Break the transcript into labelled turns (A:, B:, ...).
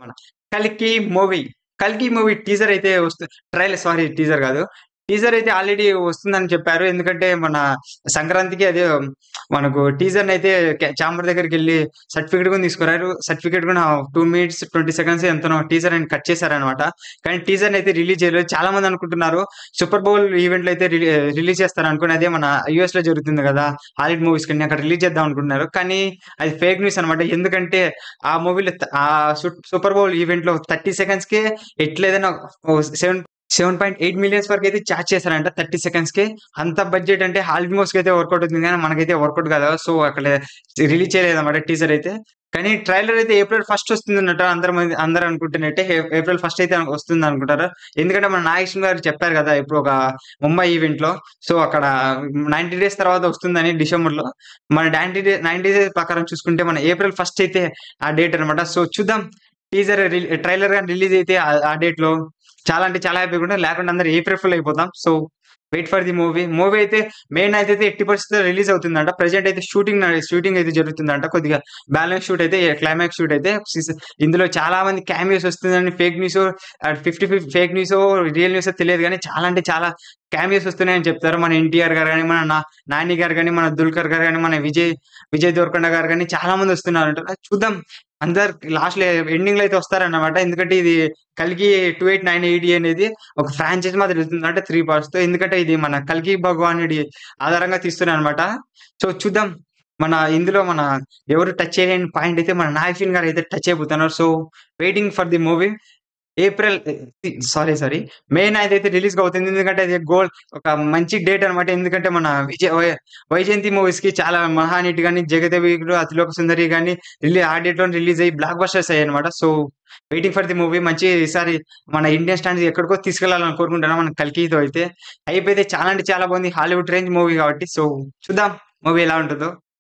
A: మన 'కల్కి' మూవీ. 'కల్కి' మూవీ టీజర్ అయితే వస్తు ట్రైలర్ సారీ టీజర్ కాదు. టీజర్ అయితే ఆల్రెడీ వస్తుందని చెప్పారు. ఎందుకంటే మన సంక్రాంతికి అదే మనకు టీజర్‌నయితే కె చాంబర్ దగ్గరికెళ్లి సర్టిఫికేట్ కూడా తీసుకురారు. సర్టిఫికేట్ కూడా 2 మినిట్స్ 20 సెకండ్స్ ఎంతనో టీజర్ అని కట్ చేశారన్నమాట. కానీ టీజర్‌నయితే రిలీజ్ చేయలేదు. చాలా మంది అనుకుంటున్నారు సూపర్ బౌల్ ఈవెంట్‌లో అయితే రిలీ రిలీజ్ చేస్తారనుకోని అదే మన యూఎస్‌లో జరుగుతుంది కదా! హాలీవుడ్ మూవీస్ కన్నీ అక్కడ రిలీజ్ చేద్దాం అనుకుంటున్నారు. కానీ అది ఫేక్ న్యూస్ అన్నమాట. ఎందుకంటే ఆ మూవీలో త ఆహ్, సు సూపర్ బౌల్ ఈవెంట్‌లో 30 సెకండ్స్‌కే ఎట్లేదైనా ఓ సెవెన్ 7.8 మిలియన్స్ వరకైతే చార్జ్ చేశారంట 30 సెకండ్స్‌కే. అంత బడ్జెట్ అంటే హాలీవుడ్ మూవీస్‌కైతే వర్కౌట్ అవుతుంది గానీ మనకైతే వర్కౌట్ కాదు. సో, అక్కడ రిలీజ్ చేయలేదన్నమాట టీజర్ అయితే. కానీ ట్రైలర్ అయితే ఏప్రిల్ ఫస్ట్ వస్తుందన్నట అందరు మంది అందరూ అనుకుంటున్నట్టే ఏ ఏప్రిల్ ఫస్ట్ అయితే వస్తుందనుకుంటారు. ఎందుకంటే మన నాగేశ్వరన్ గారు చెప్పారు కదా! ఇప్పుడు ఒక ముంబై ఈవెంట్‌లో. సో, అక్కడ 90 డేస్ తర్వాత వస్తుందని డిసెంబర్‌లో. మన 90 డే 90 డేస్ ప్రకారం చూసుకుంటే మన ఏప్రిల్ ఫస్ట్ అయితే ఆ డేట్ అన్నమాట. సో, చూద్దాం టీజర్ రి ట్రైలర్ గాని రిలీజ్ అయితే ఆ ఆ డేట్‌లో చాలా అంటే చాలా హ్యాపీగా ఉంటాం. లేకుంటే అందరూ ఏప్రిల్ ఫుల్ అయిపోతాం. So, wait for the movie. Movie అయితే మే 9థ్ అయితే ఎట్టి పరిస్థితిలో రిలీజ్ అవుతుందంట. ప్రెజెంట్ అయితే షూటింగ్ న షూటింగ్ అయితే జరుగుతుందంట. కొద్దిగా బ్యాలెన్స్ షూట్ అయితే క్లైమాక్స్ షూట్ అయితే సిస్ ఇందులో చాలా మంది క్యామియోస్ వస్తుందని ఫేక్ న్యూసో ఆహ్, 50, 50 ఫేక్ న్యూసో రియల్ న్యూసో తెలియదు గానీ చాలా అంటే చాలా క్యామియోస్ వస్తున్నాయని చెప్తారు. మన ఎన్టీఆర్ గారు గాని, మన నా నాని గారు గాని, మన దుల్కర్ గారు గాని, మన విజయ్ విజయ్ దేవరకొండ గారు గాని చాలా మంది వస్తున్నారంట. చూద్దాం అందరు లాస్ట్‌లో ఎండింగ్‌లో అయితే వస్తారన్నమాట. ఎందుకంటే ఇది 'కల్కి 2898' అనేది ఒక ఫ్రాంచైజ్ మాదిరి వెళ్తుందంట 3 పార్ట్స్‌తో. ఎందుకంటే ఇది మన 'కల్కి భగవానుడి' ఆధారంగా తీస్తున్నారన్నమాట. సో, చూద్దాం. మన ఇందులో మన ఎవరు టచ్ చేయలేని పాయింట్ అయితే మన నాగశ్విన్ గారు అయితే టచ్ అయిపోతున్నారు. So, waiting for the movie. April sorry sorry May 9థ్ అయితే రిలీజ్ అవుతుంది. ఎందుకంటే అది గోల్ ఒక మంచి డేట్ అన్నమాట. ఎందుకంటే మన విజయ్ వై వైజయంతి మూవీస్‌కి చాలా మహానటి గాని, జగదేవికుడు, అతిలోక సుందరి గాని రిలీ ఆ డేట్‌లోనే రిలీజ్ అయ్యి బ్లాక్ బస్టర్స్ అయ్యాయన్నమాట. So, waiting for the movie. మంచి ఈసారి మన ఇండియన్ స్టాండర్స్ ఎక్కడికో తీసుకెళ్లాలని కోరుకుంటున్నాం. మన 'కల్కి'తో అయితే. హైప్ అయితే చాలా అంటే చాలా బాగుంది. హాలీవుడ్ రేంజ్ మూవీ కాబట్టి సో, చూద్దాం మూవీ ఎలా ఉంటుందో.